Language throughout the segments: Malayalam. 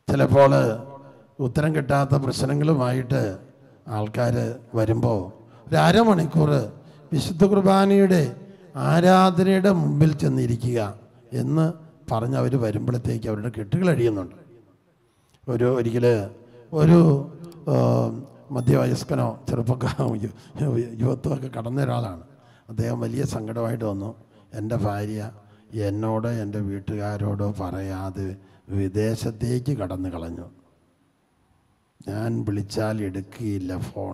ചിലപ്പോൾ ഉത്തരം കിട്ടാത്ത പ്രശ്നങ്ങളുമായിട്ട് ആൾക്കാർ വരുമ്പോൾ ഒരു അരമണിക്കൂർ വിശുദ്ധ കുർബാനയുടെ ആരാധനയുടെ മുമ്പിൽ ചെന്നിരിക്കുക എന്ന് പറഞ്ഞ് അവർ വരുമ്പോഴത്തേക്ക് അവരുടെ കെട്ടുകൾ അഴിയുന്നുണ്ട് ഒരു ഒരിക്കൽ ഒരു ആ, മധ്യവയസ്കനോ ചെറുപ്പക്കാരോ യു- യുവത്വമൊക്കെ കടന്ന ഒരാളാണ് അദ്ദേഹം വലിയ സങ്കടമായിട്ട് വന്നു എൻ്റെ ഭാര്യ എന്നോട് എൻ്റെ വീട്ടുകാരോടോ പറയാതെ വിദേശത്തേക്ക് കടന്നു കളഞ്ഞു ഞാൻ വിളിച്ചാൽ എടുക്കുകയില്ല ഫോൺ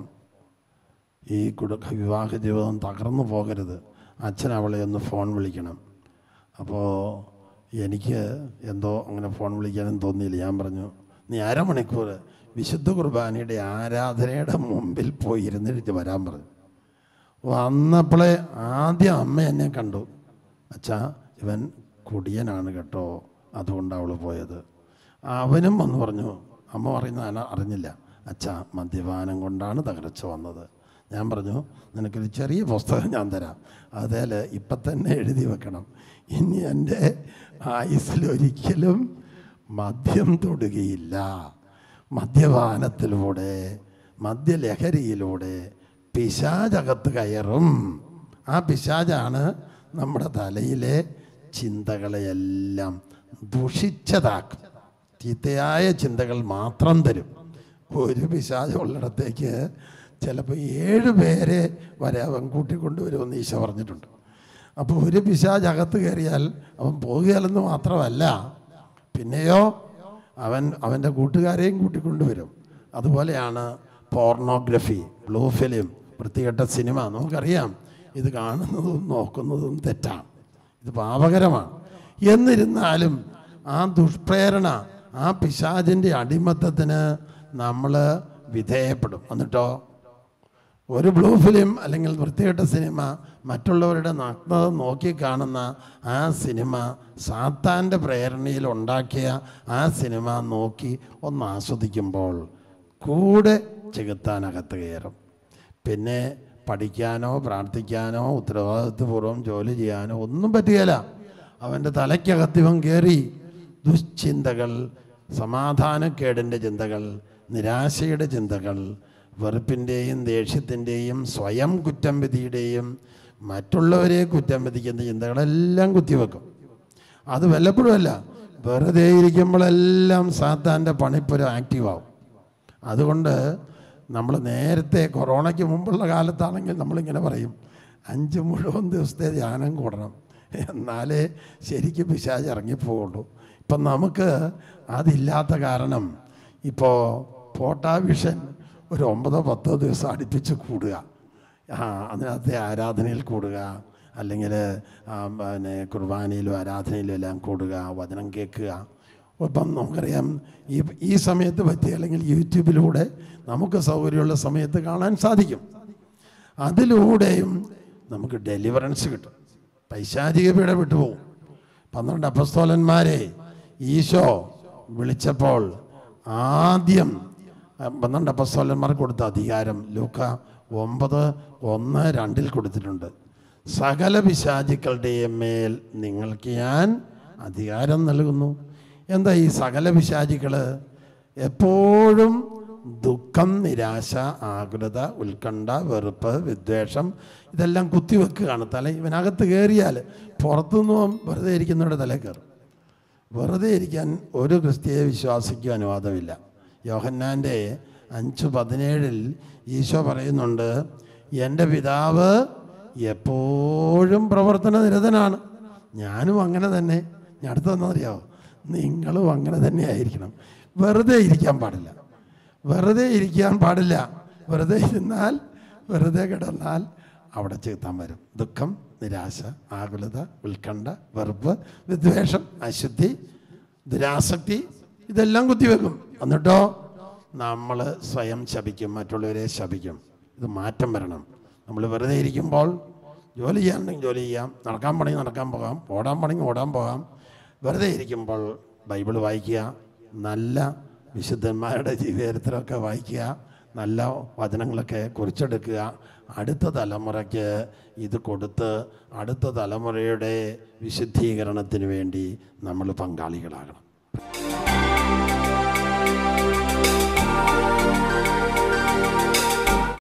ഈ കുട വിവാഹ ജീവിതം തകർന്നു പോകരുത് അച്ഛൻ അവളെ ഒന്ന് ഫോൺ വിളിക്കണം അപ്പോൾ എനിക്ക് എന്തോ അങ്ങനെ ഫോൺ വിളിക്കാനും തോന്നിയില്ല ഞാൻ പറഞ്ഞു നീ അരമണിക്കൂർ വിശുദ്ധ കുർബാനയുടെ ആരാധനയുടെ മുമ്പിൽ പോയി ഇരുന്നിട്ട് വരാൻ പറഞ്ഞു വന്നപ്പോഴേ ആദ്യം അമ്മ എന്നെ കണ്ടു അച്ഛാ ഇവൻ കുടിയനാണ് കേട്ടോ അതുകൊണ്ടാണ് അവൾ പോയത് അവനും വന്ന് പറഞ്ഞു അമ്മ പറയുന്ന അന അറിഞ്ഞില്ല അച്ഛാ മദ്യപാനം കൊണ്ടാണ് തകർച്ച വന്നത് ഞാൻ പറഞ്ഞു നിനക്കൊരു ചെറിയ പുസ്തകം ഞാൻ തരാം അതിൽ ഇപ്പം തന്നെ എഴുതി വെക്കണം ഇനി എൻ്റെ ആയുസ്സിലൊരിക്കലും മദ്യം തൊടുകയില്ല മദ്യപാനത്തിലൂടെ മദ്യലഹരിയിലൂടെ പിശാചകത്ത് കയറും ആ പിശാചാണ് നമ്മുടെ തലയിലെ ചിന്തകളെയെല്ലാം ദുഷിച്ചതാക്കും ചീത്തയായ ചിന്തകൾ മാത്രം തരും ഒരു പിശാച് ഉള്ളിടത്തേക്ക് ചിലപ്പോൾ ഏഴ് പേരെ വരെ അവൻ കൂട്ടിക്കൊണ്ടുവരുമെന്ന് ഈശോ പറഞ്ഞിട്ടുണ്ട് അപ്പോൾ ഒരു പിശാച് അകത്ത് കയറിയാൽ അവൻ പോകുകയല്ലെന്ന് മാത്രമല്ല പിന്നെയോ അവൻ അവൻ്റെ കൂട്ടുകാരെയും കൂട്ടിക്കൊണ്ടുവരും അതുപോലെയാണ് പോർണോഗ്രഫി ബ്ലൂ ഫിലിം വൃത്തികെട്ട സിനിമ നമുക്കറിയാം ഇത് കാണുന്നതും നോക്കുന്നതും തെറ്റാണ് ഇത് പാപകരമാണ് എന്നിരുന്നാലും ആ ദുഷ്പ്രേരണ ആ പിശാചിൻ്റെ അടിമത്തത്തിന് നമ്മൾ വിധേയപ്പെടും എന്നിട്ടോ ഒരു ബ്ലൂ ഫിലിം അല്ലെങ്കിൽ വൃത്തികെട്ട സിനിമ മറ്റുള്ളവരുടെ നഗ്നത നോക്കി കാണുന്ന ആ സിനിമ സാത്താൻ്റെ പ്രേരണയിൽ ഉണ്ടാക്കിയ ആ സിനിമ നോക്കി ഒന്ന് ആസ്വദിക്കുമ്പോൾ കൂടെ ചെകുത്താനകത്ത് കയറും പിന്നെ പഠിക്കാനോ പ്രാർത്ഥിക്കാനോ ഉത്തരവാദിത്വപൂർവ്വം ജോലി ചെയ്യാനോ ഒന്നും പറ്റുകയില്ല അവൻ്റെ തലയ്ക്കകത്ത് ഇവൻ കയറി ദുശ്ചിന്തകൾ സമാധാനക്കേടിൻ്റെ ചിന്തകൾ നിരാശയുടെ ചിന്തകൾ വെറുപ്പിൻ്റെയും ദേഷ്യത്തിൻ്റെയും സ്വയം കുറ്റം വിധിയുടെയും മറ്റുള്ളവരെ കുറ്റം വിധിക്കുന്ന ചിന്തകളെല്ലാം കുത്തിവെക്കും അത് വല്ലപ്പോഴുമല്ല വെറുതെ ഇരിക്കുമ്പോഴെല്ലാം സാത്താൻ്റെ പണിപ്പുര ആക്റ്റീവാകും അതുകൊണ്ട് നമ്മൾ നേരത്തെ കൊറോണയ്ക്ക് മുമ്പുള്ള കാലത്താണെങ്കിൽ നമ്മളിങ്ങനെ പറയും അഞ്ച് മുഴുവൻ ദിവസത്തെ ധ്യാനം കൂടണം എന്നാലേ ശരിക്കും പിശാച് ഇറങ്ങിപ്പോവുള്ളൂ ഇപ്പം നമുക്ക് അതില്ലാത്ത കാരണം ഇപ്പോൾ പോട്ടാവിഷൻ ഒരു ഒമ്പതോ പത്തോ ദിവസം അടുപ്പിച്ച് കൂടുക ആ അതിനകത്തെ ആരാധനയിൽ കൂടുക അല്ലെങ്കിൽ ആ, പിന്നെ കുർബാനയിലും ആരാധനയിലും എല്ലാം കൂടുക വചനം കേൾക്കുക ഇപ്പം നമുക്കറിയാം ഈ ഈ സമയത്ത് പറ്റിയ അല്ലെങ്കിൽ യൂട്യൂബിലൂടെ നമുക്ക് സൗകര്യമുള്ള സമയത്ത് കാണാൻ സാധിക്കും അതിലൂടെയും നമുക്ക് ഡെലിവറൻസ് കിട്ടും പൈശാചിക പീഡ വിട്ടുപോകും പന്ത്രണ്ട് അപ്പസ്തോലന്മാരെ ഈശോ വിളിച്ചപ്പോൾ ആദ്യം ആ, പന്ത്രണ്ട് അപ്പസ്തോലന്മാർക്ക് കൊടുത്ത അധികാരം ലൂക്ക ഒമ്പത് ഒന്ന് രണ്ടിൽ കൊടുത്തിട്ടുണ്ട് സകല പിശാചുക്കളുടെയും മേൽ നിങ്ങൾക്ക് ഞാൻ അധികാരം നൽകുന്നു എന്താ ഈ സകല പിശാചികൾ എപ്പോഴും ദുഃഖം നിരാശ ആകുലത ഉത്കണ്ഠ വെറുപ്പ് വിദ്വേഷം ഇതെല്ലാം കുത്തിവെക്കുകയാണ് തല ഇവനകത്ത് കയറിയാൽ പുറത്തുനിന്നും വെറുതെ ഇരിക്കുന്നവരുടെ തല കയറും വെറുതെ ഇരിക്കാൻ ഒരു ക്രിസ്തീയ വിശ്വാസിക്കും അനുവാദമില്ല യോഹന്നാൻ്റെ അഞ്ച് പതിനേഴിൽ ഈശോ പറയുന്നുണ്ട് എൻ്റെ പിതാവ് എപ്പോഴും പ്രവർത്തന നിരതനാണ് ഞാനും അങ്ങനെ തന്നെ ഞാൻ അടുത്തെന്നറിയാമോ നിങ്ങളും അങ്ങനെ തന്നെ ആയിരിക്കണം വെറുതെ ഇരിക്കാൻ പാടില്ല വെറുതെ ഇരിക്കാൻ പാടില്ല വെറുതെ ഇരുന്നാൽ വെറുതെ കിടന്നാൽ അവിടെ ചെത്താൻ വരും ദുഃഖം നിരാശ ആകുലത ഉത്കണ്ഠ വെറുപ്പ് വിദ്വേഷം അശുദ്ധി ദുരാസക്തി ഇതെല്ലാം കുത്തിവെക്കും എന്നിട്ടോ നമ്മൾ സ്വയം ശപിക്കും മറ്റുള്ളവരെ ശപിക്കും ഇത് മാറ്റം വരണം നമ്മൾ വെറുതെ ഇരിക്കുമ്പോൾ ജോലി ചെയ്യാനുണ്ടെങ്കിൽ ജോലി ചെയ്യാം നടക്കാൻ പണി നടക്കാൻ പോകാം ഓടാൻ പണി ഓടാൻ പോകാം വെറുതെ ഇരിക്കുമ്പോൾ ബൈബിൾ വായിക്കുക നല്ല വിശുദ്ധന്മാരുടെ ജീവചരിത്രമൊക്കെ വായിക്കുക നല്ല വചനങ്ങളൊക്കെ കുറിച്ചെടുക്കുക അടുത്ത തലമുറയ്ക്ക് ഇത് കൊടുത്ത് അടുത്ത തലമുറയുടെ വിശുദ്ധീകരണത്തിന് വേണ്ടി നമ്മൾ പങ്കാളികളാകണം